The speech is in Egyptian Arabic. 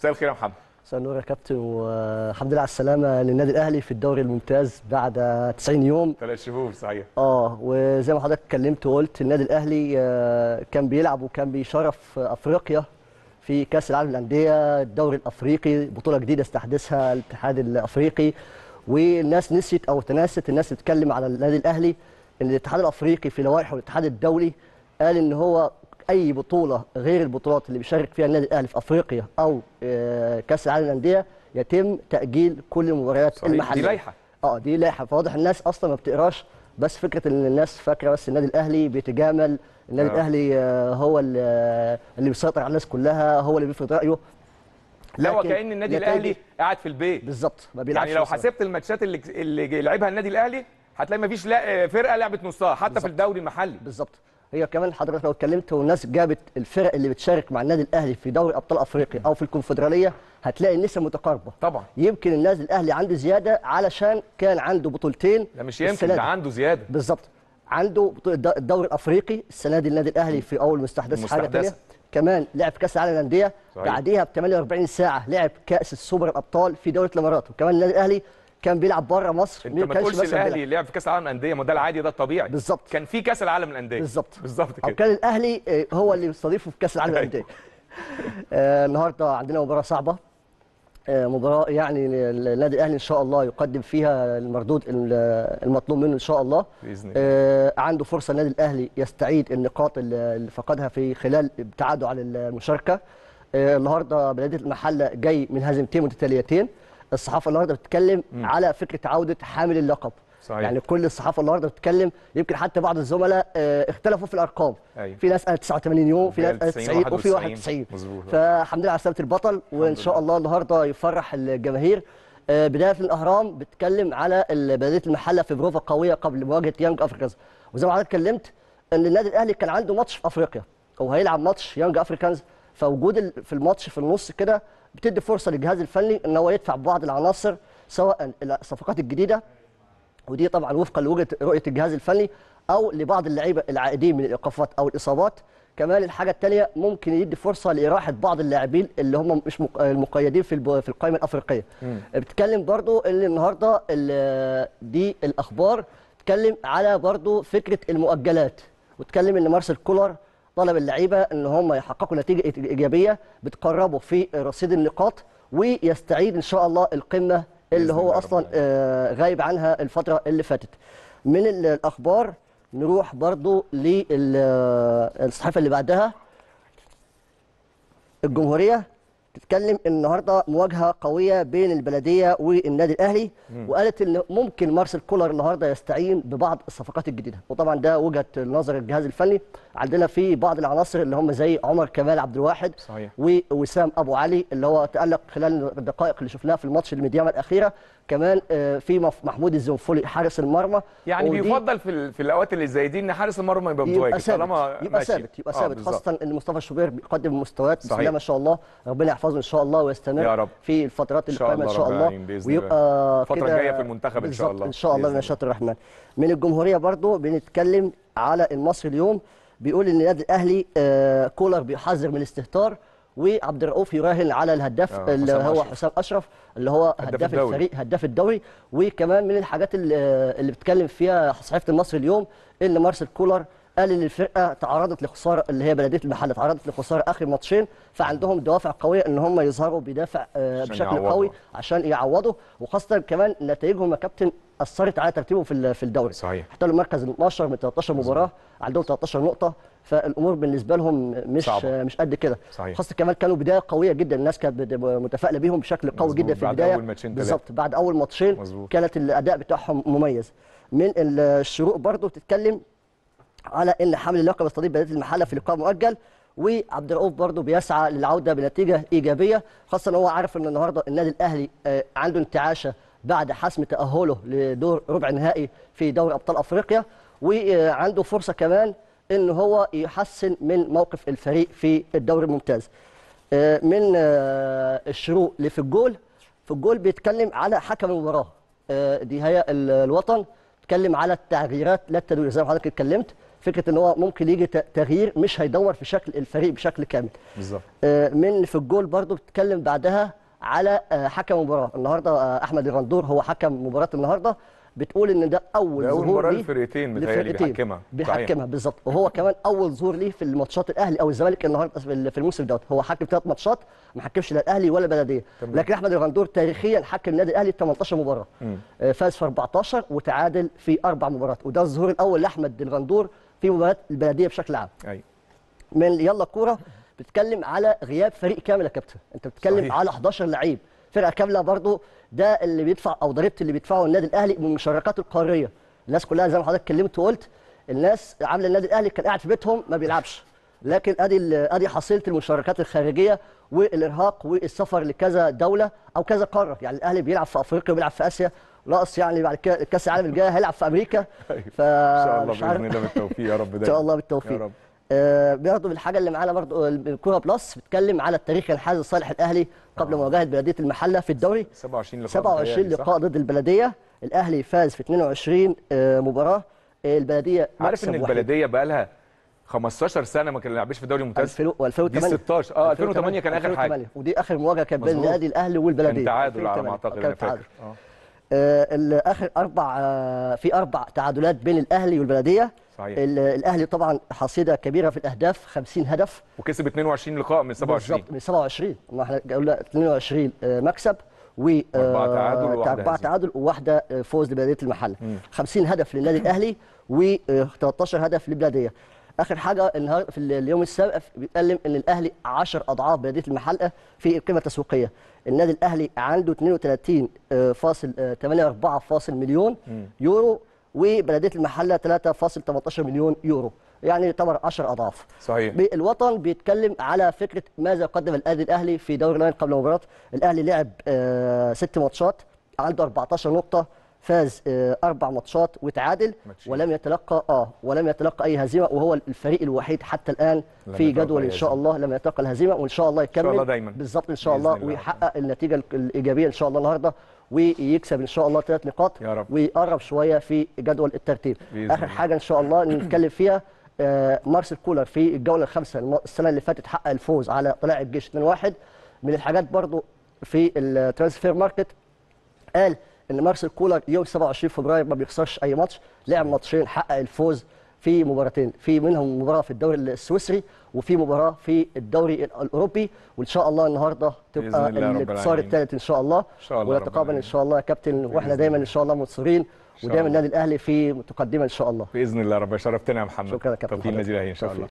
مساء الخير يا محمد مساء النور يا كابتن والحمد لله على السلامه للنادي الاهلي في الدوري الممتاز بعد 90 يوم ثلاث شهور صحيح اه وزي ما حضرتك اتكلمت وقلت النادي الاهلي آه، كان بيلعب وكان بيشرف افريقيا في كاس العالم للانديه الدوري الافريقي بطوله جديده استحدثها الاتحاد الافريقي والناس نسيت او تناست الناس بتتكلم على النادي الاهلي ان الاتحاد الافريقي في لوائحه والاتحاد الدولي قال ان هو اي بطوله غير البطولات اللي بيشارك فيها النادي الاهلي في افريقيا او آه، كاس العالم للانديه يتم تاجيل كل المباريات صحيح. المحليه دي لائحه اه دي لائحه فواضح الناس اصلا ما بتقراش بس فكره ان الناس فاكره بس النادي الاهلي بيتجامل النادي آه. الاهلي آه، هو اللي آه، اللي بيسيطر على الناس كلها هو اللي بيفرض رايه لا لكن وكأن النادي نتائج- الاهلي قاعد في البيت بالظبط ما بيلعبش يعني لو أصلاً. حسبت الماتشات اللي اللي لعبها النادي الاهلي هتلاقي مفيش لا فرقه لعبت نصها حتى في بالظبط. الدوري المحلي بالظبط هي كمان حضرتك لو اتكلمت والناس جابت الفرق اللي بتشارك مع النادي الاهلي في دوري ابطال افريقيا او في الكونفدراليه هتلاقي النسب متقاربه طبعا يمكن النادي الاهلي عنده زياده علشان كان عنده بطولتين ده مش يمكن السنة ده دي. عنده زياده بالظبط عنده بطولة الد- الدوري الافريقي السنه دي النادي الاهلي في اول مستحدث حاجه مستحدثة. ثانيه كمان لعب كاس العالم للانديه صحيح. بعديها ب 48 ساعه لعب كاس السوبر الابطال في دوله الامارات وكمان النادي الاهلي كان بيلعب بره مصر انت ما كانش تقولش مثلاً الاهلي لعب في كاس العالم للانديه ما ده العادي ده الطبيعي بالظبط. كان في كاس العالم للانديه بالظبط. بالظبط او كده كان الاهلي آه، هو اللي بيستضيفه في كاس العالم أيوة. للانديه آه، النهارده عندنا مباراه صعبه آه، مباراه يعني النادي الاهلي ان شاء الله يقدم فيها المردود ال- المطلوب منه ان شاء الله باذن الله آه، عنده فرصه النادي الاهلي يستعيد النقاط اللي اللي فقدها في خلال ابتعاده عن المشاركه آه، النهارده بلديه المحله جاي من هزيمتين متتاليتين الصحافه النهارده بتتكلم على فكره عوده حامل اللقب صحيح. يعني كل الصحافه النهارده بتتكلم يمكن حتى بعض الزملاء آه، اختلفوا في الارقام أيوة. في ناس قالت 89 يوم في ناس قال قالت 90 90 وفي 91. 91 مظبوط. فالحمد لله على سلامه البطل وان شاء الله النهارده يفرح الجماهير آه، بدايه الاهرام بتتكلم على ال- بلديه المحله في بروفا قويه قبل مواجهه يانج افريكانز وزي ما حضرتك اتكلمت ان النادي الاهلي كان عنده ماتش في افريقيا وهيلعب ماتش يانج افريكانز فوجود ال- في الماتش في النص كده بتدي فرصه للجهاز الفني ان هو يدفع بعض العناصر سواء الصفقات الجديده ودي طبعا وفقا لوجهه رؤيه الجهاز الفني او لبعض اللعيبه العائدين من الايقافات او الاصابات كمان الحاجه الثانيه ممكن يدي فرصه لاراحه بعض اللاعبين اللي هم مش مق- المقيدين في الب- في القائمه الافريقيه بتتكلم برضو ان النهارده ال- دي الاخبار بتتكلم على برضو فكره المؤجلات وتكلم ان مارسيل كولر طلب اللعيبه ان هم يحققوا نتيجه إيج- ايجابيه بتقربوا في رصيد النقاط ويستعيد ان شاء الله القمه اللي بإذن هو الله رب اصلا آه، غايب عنها الفتره اللي فاتت من ال- الاخبار نروح برضو للصحيفه اللي بعدها الجمهوريه تتكلم النهارده مواجهه قويه بين البلديه والنادي الاهلي وقالت ان ممكن مارسيل كولر النهارده يستعين ببعض الصفقات الجديده وطبعا ده وجهه نظر الجهاز الفني عندنا في بعض العناصر اللي هم زي عمر كمال عبد الواحد صحيح. ووسام ابو علي اللي هو تالق خلال الدقائق اللي شفناها في الماتش الميدياما الاخيره كمان آه، في مف- محمود الزنفولي حارس المرمى يعني ودي بيفضل في ال- في الاوقات اللي زي دي ان حارس المرمى يبقى يبقى متواجد ثابت طالما يبقى ماشي. ثابت يبقى آه، ثابت بالظبط. خاصه ان مصطفى الشوبير بيقدم مستويات بسم صحيح. الله ما شاء الله ربنا يحفظه ان شاء الله ويستمر يا رب. في الفترات إن اللي شاء قادمه ان الله شاء رب الله العالمين بإذن الله. ويبقى الفترة كده الجاية في المنتخب إن شاء بالظبط الله. ان شاء الله بإذن من الله. شاطر الرحمن من الجمهوريه برضو بنتكلم على المصري اليوم بيقول ان النادي الاهلي آه، كولر بيحذر من الاستهتار وعبد الرؤوف يراهن على الهداف آه، اللي حسام هو أشرف. حسام اشرف اللي هو هداف هداف الدوري. الفريق هداف الدوري وكمان من الحاجات اللي, اللي بتتكلم فيها صحيفه المصري اليوم ان مارسيل كولر قال ان الفرقه تعرضت لخساره اللي هي بلديه المحله تعرضت لخساره اخر ماتشين فعندهم دوافع قويه ان هم يظهروا بدافع آه، عشان بشكل يعوضوا. قوي عشان يعوضوا وخاصه كمان نتائجهم يا كابتن اثرت على ترتيبهم في ال- في الدوري صحيح. احتلوا المركز ال 12 من 13 مباراه عندهم 13 نقطه فالامور بالنسبه لهم مش صعبة. مش قد كده صحيح. خاصه كمان كانوا بدايه قويه جدا الناس كانت بت- متفائله بيهم بشكل قوي مظبوط. جدا في بعد البدايه أول ماتشين تلاتة. بالظبط بعد اول ماتشين مظبوط. كانت الاداء بتاعهم مميز من الشروق برضو بتتكلم على ان حامل اللقب يستضيف بلديه المحله في لقاء مؤجل وعبد الرؤوف برضو بيسعى للعوده بنتيجه ايجابيه خاصه ان هو عارف ان النهارده النادي الاهلي آه، عنده انتعاشه بعد حسم تاهله لدور ربع نهائي في دوري ابطال افريقيا وعنده فرصه كمان ان هو يحسن من موقف الفريق في الدوري الممتاز آه، من آه، الشروق اللي في الجول في الجول بيتكلم على حكم المباراه آه، دي هي ال- الوطن بيتكلم على التغييرات لا التدوير زي ما حضرتك اتكلمت فكره ان هو ممكن يجي ت- تغيير مش هيدور في شكل الفريق بشكل كامل بالظبط آه، من في الجول برضو بتتكلم بعدها على آه، حكم المباراه النهارده آه، احمد الغندور هو حكم مباراه النهارده بتقول ان ده اول ده أول ظهور مباراة ليه للفرقتين متهيألي للفرقتين. بيحكمها. صحيح. بيحكمها بالظبط وهو كمان اول ظهور ليه في الماتشات الاهلي او الزمالك النهارده في ال- في الموسم دوت هو حكم ثلاث ماتشات ما حكمش لا الاهلي ولا البلديه تمام. لكن احمد الغندور تاريخيا حكم النادي الاهلي 18 مباراه آه، فاز في 14 وتعادل في اربع مباريات وده الظهور الاول لاحمد الغندور في مباريات البلديه بشكل عام ايوه من يلا كوره بتتكلم على غياب فريق كامل يا كابتن انت بتتكلم صحيح. على 11 لعيب فرقه كامله برضو ده اللي بيدفع او ضريبه اللي بيدفعه النادي الاهلي من المشاركات القاريه الناس كلها زي ما حضرتك اتكلمت وقلت الناس عامله النادي الاهلي كان قاعد في بيتهم ما بيلعبش لكن ادي ال- ادي حصيله المشاركات الخارجيه والارهاق والسفر لكذا دوله او كذا قاره يعني الاهلي بيلعب في افريقيا وبيلعب في اسيا ناقص يعني بعد كده كاس العالم الجاي هيلعب في امريكا أيوة. ف ان شاء الله مش عارف- باذن الله بالتوفيق يا رب دايما ان شاء الله بالتوفيق يا رب آه برضه بالحاجه اللي معانا برضه الكوره بلس بتتكلم على التاريخ الحاز لصالح الاهلي قبل مواجهه بلديه المحله في الدوري 27 لقاء 27 متهيألي، صح؟ لقاء ضد البلديه الاهلي فاز في 22 آه مباراه آه، البلديه عارف ان مكسب وحيد. البلديه بقى لها 15 سنه ما كان لعبش في الدوري الممتاز 2000 و2008 دي 16 اه 2008 كان اخر حاجه 2008. ودي اخر مواجهه كانت بين مظبوط. النادي الاهلي والبلديه كان تعادل على 2008. ما اعتقد كان انا تعادل. فاكر اه آه، ال- اخر اربع آه، في اربع تعادلات بين الاهلي والبلديه صحيح. ال- الاهلي طبعا حصيله كبيره في الاهداف 50 هدف وكسب 22 لقاء من 27 بالظبط من 27 ما احنا قلنا 22 آه، مكسب و وأربعة آه، تعادل وواحدة أربعة هزيمة. تعادل وواحده آه، فوز لبلديه المحله 50 هدف للنادي الاهلي و 13 هدف للبلديه اخر حاجه النهارده في اليوم السابق بيتكلم ان الاهلي 10 اضعاف بلديه المحله في القيمه التسويقيه النادي الاهلي عنده 32 آه، فاصل آه، 84 فاصل مليون يورو وبلديه المحله 3.18 مليون يورو يعني يعتبر 10 اضعاف صحيح الوطن بيتكلم على فكره ماذا قدم النادي الاهلي في دوري اللاين قبل المباراه الاهلي لعب آه ست ماتشات عنده 14 نقطه فاز آه اربع ماتشات وتعادل ماتشين. ولم يتلقى اه ولم يتلقى اي هزيمه وهو الفريق الوحيد حتى الان لم في يتلقى جدول أي ان شاء هزيمة. الله لم يتلقى الهزيمه وان شاء الله يكمل الله دايما. بالظبط ان شاء بإذن الله الله. ويحقق النتيجه ال- الايجابيه ان شاء الله النهارده ويكسب ان شاء الله ثلاث نقاط يا رب. ويقرب شويه في جدول الترتيب بإذن اخر الله. حاجه ان شاء الله نتكلم فيها آه، مارسيل كولر في الجوله الخامسه الم- السنه اللي فاتت حقق الفوز على طلائع الجيش 2-1 من الحاجات برضو في الترانسفير ماركت قال ان مارسيل كولر يوم 27 فبراير ما بيخسرش اي ماتش لعب ماتشين حقق الفوز في مباراتين في منهم مباراه في الدوري السويسري وفي مباراه في الدوري الاوروبي وان شاء الله النهارده بإذن تبقى الله رب الانتصار العالمين. الثالث ان شاء الله شاء الله رب ونتقابل ان العالمين. شاء الله يا كابتن واحنا بإذن دايما الله. ان شاء الله منصورين شاء ودايما الله. النادي الاهلي في متقدمه ان شاء الله باذن الله رب شرفتنا يا محمد شكرا يا كابتن توفيق النادي حضرتك. الاهلي ان شاء توفيق. الله